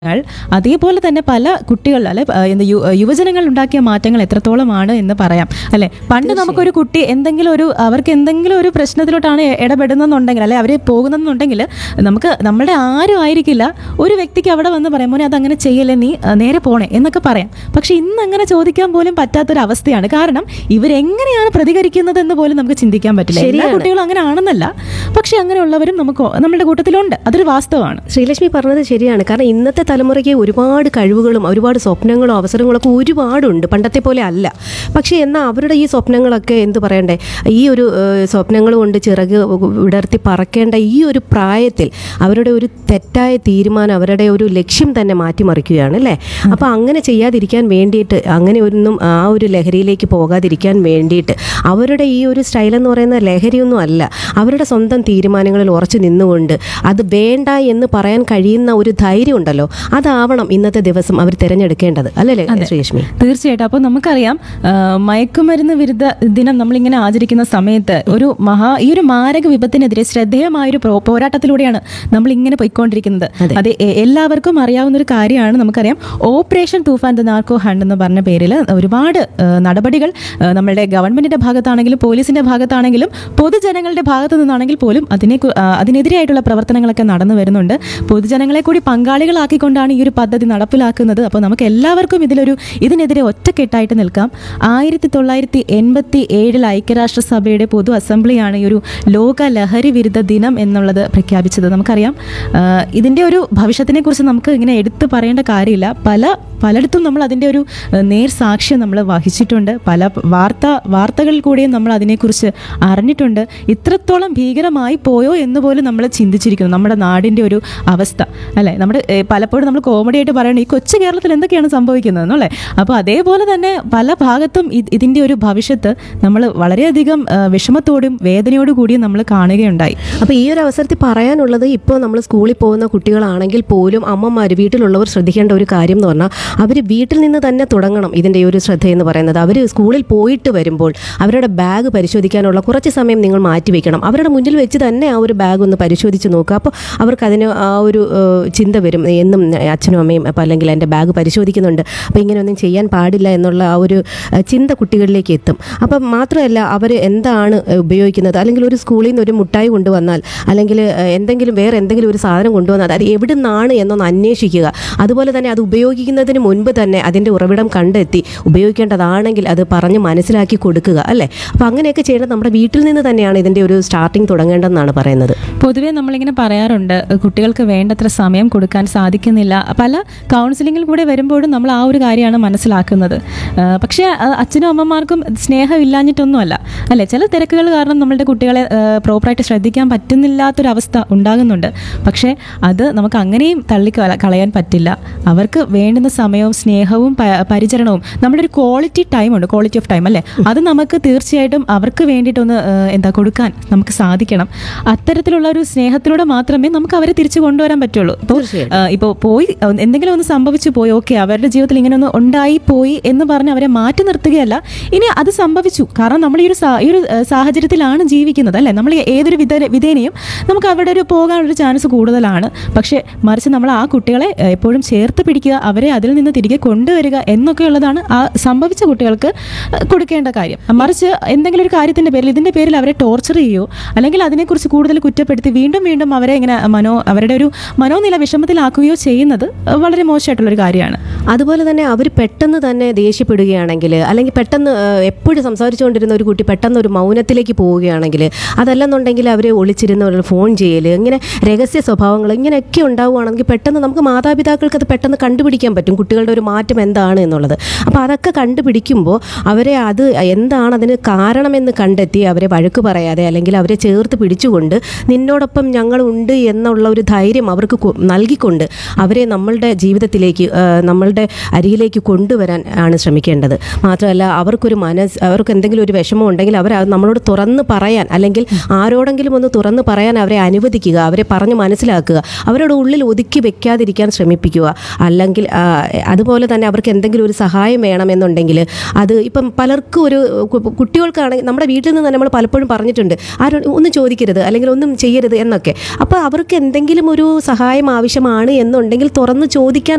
ങ്ങൾ അതേപോലെ തന്നെ പല കുട്ടികൾ അല്ലെ ആ, എന്ത് യു- യുവജനങ്ങൾ ഉണ്ടാക്കിയ മാറ്റങ്ങൾ എത്രത്തോളമാണ് എന്ന് പറയാം അല്ലെ പണ്ട് നമുക്കൊരു കുട്ടി എന്തെങ്കിലും ഒരു അവർക്ക് എന്തെങ്കിലും ഒരു പ്രശ്നത്തിലോട്ടാണ് ഇ- ഇടപെടുന്നെന്നുണ്ടെങ്കിൽ അല്ലെ അവരെ പോകുന്നെന്നുണ്ടെങ്കിൽ നമുക്ക് നമ്മുടെ ആരും ആയിരിക്കില്ല ഒരു വ്യക്തിക്ക് അവിടെ വന്ന് പറയാം മോനെ അതങ്ങനെ ചെയ്യല്ലേ നീ ആ, നേരെ പോണേ എന്നൊക്കെ പറയാം പക്ഷെ ഇന്ന് അങ്ങനെ ചോദിക്കാൻ പോലും പറ്റാത്തൊരു അവസ്ഥയാണ് കാരണം ഇവരെങ്ങനെയാണ് പ്രതികരിക്കുന്നത് എന്ന് പോലും നമുക്ക് ചിന്തിക്കാൻ പറ്റില്ല എല്ലാ ശരിയാണ്. കുട്ടികളും അങ്ങനെ ആണെന്നല്ല പക്ഷെ അങ്ങനെയുള്ളവരും നമുക്ക് നമ്മുടെ കൂട്ടത്തിലുണ്ട് അതൊരു വാസ്തവമാണ് ശ്രീലക്ഷ്മി പറഞ്ഞത് ശരിയാണ് കാരണം ഇന്നത്തെ തലമുറയ്ക്ക് ഒരുപാട് കഴിവുകളും ഒരുപാട് സ്വപ്നങ്ങളും അവസരങ്ങളൊക്കെ ഒരുപാടുണ്ട് പണ്ടത്തെ പോലെ അല്ല പക്ഷേ എന്നാൽ അവരുടെ ഈ സ്വപ്നങ്ങളൊക്കെ എന്ത് പറയണ്ടേ ഈ ഒരു ഏഹ്, സ്വപ്നങ്ങൾ കൊണ്ട് ചിറക് വിടർത്തി പറക്കേണ്ട ഈ ഒരു പ്രായത്തിൽ അവരുടെ ഒരു തെറ്റായ തീരുമാനം അവരുടെ ഒരു ലക്ഷ്യം തന്നെ മാറ്റിമറിക്കുകയാണ് അല്ലേ അപ്പോൾ അങ്ങനെ ചെയ്യാതിരിക്കാൻ വേണ്ടിയിട്ട് അങ്ങനെ ഒന്നും ആ ഒരു ലഹരിയിലേക്ക് പോകാതിരിക്കാൻ വേണ്ടിയിട്ട് അവരുടെ ഈ ഒരു സ്റ്റൈൽ എന്ന് പറയുന്ന ലഹരിയൊന്നും അല്ല അവരുടെ സ്വന്തം തീരുമാനങ്ങളിൽ ഉറച്ചു നിന്നുകൊണ്ട് അത് വേണ്ട എന്ന് പറയാൻ കഴിയുന്ന ഒരു ധൈര്യം ഉണ്ടല്ലോ അതാവണം ഇന്നത്തെ ദിവസം അവർ തിരഞ്ഞെടുക്കേണ്ടത് അല്ലല്ലേ ശ്രീലക്ഷ്മി തീർച്ചയായിട്ടും അപ്പോൾ നമുക്കറിയാം ആ, മയക്കുമരുന്ന് വിരുദ്ധ ദിനം നമ്മളിങ്ങനെ ആചരിക്കുന്ന സമയത്ത് ഒരു മഹാ ഈ ഒരു മാരക വിപത്തിനെതിരെ ശ്രദ്ധേയമായ ഒരു പ്രോ- പോരാട്ടത്തിലൂടെയാണ് നമ്മൾ ഇങ്ങനെ പോയിക്കൊണ്ടിരിക്കുന്നത് അത് എ- എല്ലാവർക്കും അറിയാവുന്ന ഒരു കാര്യമാണ് നമുക്കറിയാം operation Toofan the narco hunt എന്ന് പറഞ്ഞ പേരിൽ ഒരുപാട് ആ, നടപടികൾ ആ, നമ്മളുടെ ഗവൺമെന്റിന്റെ ഭാഗത്താണെങ്കിലും പോലീസിന്റെ ഭാഗത്താണെങ്കിലും പൊതുജനങ്ങളുടെ ഭാഗത്തു നിന്നാണെങ്കിൽ പോലും അതിനെ കു- ആ, അതിനെതിരായിട്ടുള്ള പ്രവർത്തനങ്ങളൊക്കെ നടന്നു വരുന്നുണ്ട് പൊതുജനങ്ങളെ കൂടി പങ്കാളികളാക്കിക്കൊണ്ടാണ് ഈ ഒരു പദ്ധതി നടപ്പിലാക്കുന്നത് അപ്പോൾ നമുക്ക് എല്ലാവർക്കും ഇതിലൊരു ഇതിനെതിരെ ഒറ്റക്കെട്ടായിട്ട് നിൽക്കാം ആയിരത്തി തൊള്ളായിരത്തി എൺപത്തി ഏഴിൽ ഐക്യരാഷ്ട്രസഭയുടെ പൊതു അസംബ്ലിയാണ് ഈ ഒരു ലോക ലഹരി വിരുദ്ധ ദിനം എന്നുള്ളത് പ്രഖ്യാപിച്ചത് നമുക്കറിയാം ആ, ഇതിൻ്റെ ഒരു ഭവിഷ്യത്തിനെ കുറിച്ച് നമുക്ക് ഇങ്ങനെ എടുത്തു പറയേണ്ട കാര്യമില്ല പല പലയിടത്തും നമ്മൾ അതിൻ്റെ ഒരു ഏഹ്, നേർ സാക്ഷ്യം നമ്മൾ വഹിച്ചിട്ടുണ്ട് പല വാർത്ത വാർത്തകളിൽ കൂടിയും നമ്മൾ അതിനെക്കുറിച്ച് അറിഞ്ഞിട്ടുണ്ട് ഇത്രത്തോളം ഭീകരമായി പോയോ എന്ന് പോലും നമ്മൾ ചിന്തിച്ചിരിക്കുന്നു നമ്മുടെ നാടിൻ്റെ ഒരു അവസ്ഥ അല്ലേ നമ്മുടെ ഏഹ്, പലപ്പോഴും നമ്മൾ കോമഡി ആയിട്ട് പറയണം ഈ കൊച്ചു കേരളത്തിൽ എന്തൊക്കെയാണ് സംഭവിക്കുന്നത് എന്നല്ലേ അപ്പോൾ അതേപോലെ തന്നെ പല ഭാഗത്തും ഇ- ഇതിൻ്റെ ഒരു ഭവിഷ്യത്ത് നമ്മൾ വളരെയധികം ഏഹ്, വിഷമത്തോടും വേദനയോടു കൂടിയും നമ്മൾ കാണുകയുണ്ടായി അപ്പോൾ ഈ ഒരു അവസരത്തിൽ പറയാനുള്ളത് ഇപ്പോൾ നമ്മൾ സ്കൂളിൽ പോകുന്ന കുട്ടികളാണെങ്കിൽ പോലും അമ്മമാർ വീട്ടിലുള്ളവർ ശ്രദ്ധിക്കേണ്ട ഒരു കാര്യം എന്ന് പറഞ്ഞാൽ അവർ വീട്ടിൽ നിന്ന് തന്നെ തുടങ്ങണം ഇതിൻ്റെ ഒരു ശ്രദ്ധ എന്ന് പറയുന്നത് അവർ സ്കൂളിൽ പോയിട്ട് വരുമ്പോൾ അവരുടെ ബാഗ് പരിശോധിക്കാനുള്ള കുറച്ച് സമയം നിങ്ങൾ മാറ്റി വെക്കണം അവരുടെ മുന്നിൽ വെച്ച് തന്നെ ആ ഒരു ബാഗ് ഒന്ന് പരിശോധിച്ച് നോക്കുക അപ്പോൾ അവർക്ക് അതിന് ആ ഒരു ഏഹ്, ചിന്ത വരും എന്നും അച്ഛനും അമ്മയും അപ്പോൾ അല്ലെങ്കിൽ എൻ്റെ ബാഗ് പരിശോധിക്കുന്നുണ്ട് അപ്പോൾ ഇങ്ങനെയൊന്നും ചെയ്യാൻ പാടില്ല എന്നുള്ള ആ ഒരു ഏഹ്, ചിന്ത കുട്ടികളിലേക്ക് എത്തും അപ്പം മാത്രമല്ല അവർ എന്താണ് ഏഹ്, ഉപയോഗിക്കുന്നത് അല്ലെങ്കിൽ ഒരു സ്കൂളിൽ നിന്ന് ഒരു മുട്ടായി കൊണ്ടുവന്നാൽ അല്ലെങ്കിൽ ഏഹ്, എന്തെങ്കിലും വേറെ എന്തെങ്കിലും ഒരു സാധനം കൊണ്ടുവന്നാൽ അത് എവിടെ നിന്നാണ് എന്നൊന്ന് അന്വേഷിക്കുക അതുപോലെ തന്നെ അത് ഉപയോഗിക്കുന്നതിന് മുൻപ് തന്നെ അതിൻ്റെ ഉറവിടം കണ്ടെത്തി ഉപയോഗിക്കേണ്ടതാണെങ്കിൽ അത് പറഞ്ഞ് മനസ്സിലാക്കി കൊടുക്കുക അല്ലേ അപ്പോൾ അങ്ങനെയൊക്കെ ചെയ്യേണ്ടത് നമ്മുടെ വീട്ടിൽ നിന്ന് തന്നെയാണ് ഇതിൻ്റെ ഒരു സ്റ്റാർട്ടിങ് തുടങ്ങേണ്ടതെന്നാണ് പറയുന്നത് പൊതുവേ നമ്മളിങ്ങനെ പറയാറുണ്ട് ഏഹ് കുട്ടികൾക്ക് വേണ്ടത്ര സമയം കൊടുക്കാൻ സാധിക്കുന്നില്ല പല കൗൺസിലിങ്ങിൽ കൂടെ വരുമ്പോഴും നമ്മൾ ആ ഒരു കാര്യമാണ് മനസ്സിലാക്കുന്നത് ഏഹ് പക്ഷേ അഹ് അച്ഛനും അമ്മമാർക്കും സ്നേഹമില്ലാഞ്ഞിട്ടൊന്നുമല്ല അല്ലേ ചില തിരക്കുകൾ കാരണം നമ്മളുടെ കുട്ടികളെ ഏഹ് പ്രോപ്പറായിട്ട് ശ്രദ്ധിക്കാൻ പറ്റുന്നില്ലാത്തൊരവസ്ഥ ഉണ്ടാകുന്നുണ്ട് പക്ഷേ അത് നമുക്ക് അങ്ങനെയും തള്ളി കള- കളയാൻ പറ്റില്ല അവർക്ക് വേണ്ടുന്ന സമയവും സ്നേഹവും പ- പരിചരണവും നമ്മുടെ ഒരു ക്വാളിറ്റി ടൈം ഉണ്ട് ക്വാളിറ്റി ഓഫ് ടൈം അല്ലേ അത് നമുക്ക് തീർച്ചയായിട്ടും അവർക്ക് വേണ്ടിയിട്ടൊന്ന് ഏഹ് എന്താ കൊടുക്കാൻ നമുക്ക് സാധിക്കണം അത്തരത്തിലുള്ള ഒരു സ്നേഹത്തിലൂടെ മാത്രമേ നമുക്ക് അവരെ തിരിച്ചു കൊണ്ടുവരാൻ പറ്റുള്ളൂ ഇപ്പോൾ തീർച്ചയായിട്ടും. ഇപ്പോൾ പോയി അഹ് എന്തെങ്കിലും ഒന്ന് സംഭവിച്ചു പോയി ഓക്കെ അവരുടെ ജീവിതത്തിൽ ഇങ്ങനെ ഒന്ന് ഉണ്ടായി പോയി എന്ന് പറഞ്ഞ് അവരെ മാറ്റി നിർത്തുകയല്ല ഇനി അത് സംഭവിച്ചു കാരണം നമ്മൾ ഈ ഒരു സാ- ഈ ഒരു ഏഹ്, സാഹചര്യത്തിലാണ് ജീവിക്കുന്നത് അല്ലേ നമ്മൾ ഏതൊരു വിധ വിധേനയും നമുക്ക് അവിടെ ഒരു പോകാനൊരു ചാൻസ് കൂടുതലാണ് പക്ഷേ മറിച്ച് നമ്മൾ ആ കുട്ടികളെ ഏഹ്, എപ്പോഴും ചേർത്ത് പിടിക്കുക അവരെ അതിൽ നിന്ന് തിരികെ കൊണ്ടുവരിക എന്നൊക്കെയുള്ളതാണ് ആ സംഭവിച്ച കുട്ടികൾക്ക് ഏഹ്, കൊടുക്കേണ്ട കാര്യം മറിച്ച് എന്തെങ്കിലും ഒരു കാര്യത്തിന്റെ പേരിൽ ഇതിന്റെ പേരിൽ അവരെ ടോർച്ചർ ചെയ്യുകയോ അല്ലെങ്കിൽ അതിനെക്കുറിച്ച് കൂടുതൽ കുറ്റപ്പെടുത്തി വീണ്ടും വീണ്ടും അവരെ ഇങ്ങനെ മനോ അവരുടെ ഒരു മനോനില വിഷമത്തിലാക്കുകയോ ചെയ്യുന്നത് ഏഹ്, വളരെ മോശമായിട്ടുള്ളൊരു കാര്യമാണ് അതുപോലെ തന്നെ അവർ പെട്ടെന്ന് തന്നെ ദേഷ്യപ്പെടുകയാണെങ്കിൽ അല്ലെങ്കിൽ പെട്ടെന്ന് ഏഹ്, എപ്പോഴും സംസാരിച്ചുകൊണ്ടിരുന്ന ഒരു കുട്ടി പെട്ടെന്ന് ഒരു മൗനത്തിലേക്ക് പോവുകയാണെങ്കിൽ അതല്ലെന്നുണ്ടെങ്കിൽ അവർ ഒളിച്ചിരുന്ന ഒരു ഫോൺ ചെയ്യൽ ഇങ്ങനെ രഹസ്യ സ്വഭാവങ്ങൾ ഇങ്ങനെയൊക്കെ ഉണ്ടാവുകയാണെങ്കിൽ പെട്ടെന്ന് നമുക്ക് മാതാപിതാക്കൾക്ക് അത് പെട്ടെന്ന് കണ്ടുപിടിക്കാൻ പറ്റും കുട്ടികളുടെ ഒരു മാറ്റം എന്താണ് എന്നുള്ളത് അപ്പോൾ അതൊക്കെ കണ്ടുപിടിക്കുമ്പോൾ അവരെ അത് എന്താണ് അതിന് കാരണമെന്ന് കണ്ടെത്തി അവരെ വഴക്ക് പറയാതെ അല്ലെങ്കിൽ അവരെ ചേർത്ത് പിടിച്ചുകൊണ്ട് നിന്നോടൊപ്പം ഞങ്ങളുണ്ട് എന്നുള്ള ഒരു ധൈര്യം അവർക്ക് കൊ- നൽകിക്കൊണ്ട് അവരെ നമ്മളുടെ ജീവിതത്തിലേക്ക് ആ, നമ്മളുടെ അരികിലേക്ക് കൊണ്ടുവരാൻ ആണ് ശ്രമിക്കേണ്ടത് മാത്രമല്ല അവർക്കൊരു മനസ്സ് അവർക്ക് എന്തെങ്കിലും ഒരു വിഷമം ഉണ്ടെങ്കിൽ അവർ അത് നമ്മളോട് തുറന്ന് പറയാൻ അല്ലെങ്കിൽ ആരോടെങ്കിലും ഒന്ന് തുറന്ന് പറയാൻ അവരെ അനുവദിക്കുക അവരെ പറഞ്ഞ് മനസ്സിലാക്കുക അവരുടെ ഉള്ളിൽ ഒതുക്കി വെക്കാതിരിക്കാൻ ശ്രമിപ്പിക്കുക അല്ലെങ്കിൽ ആ, അതുപോലെ തന്നെ അവർക്ക് എന്തെങ്കിലും ഒരു സഹായം വേണമെന്നുണ്ടെങ്കിൽ അത് ഇപ്പം പലർക്കും ഒരു കു- കുട്ടികൾക്കാണെങ്കിൽ നമ്മുടെ വീട്ടിൽ നിന്ന് തന്നെ നമ്മൾ പലപ്പോഴും പറഞ്ഞിട്ടുണ്ട് ആരും ഒന്നും ചോദിക്കരുത് അല്ലെങ്കിൽ ഒന്നും ചെയ്യരുത് എന്നൊക്കെ അപ്പോൾ അവർക്ക് എന്തെങ്കിലും ഒരു സഹായം ആവശ്യമാണ് എന്നുണ്ടെങ്കിൽ തുറന്ന് ചോദിക്കാൻ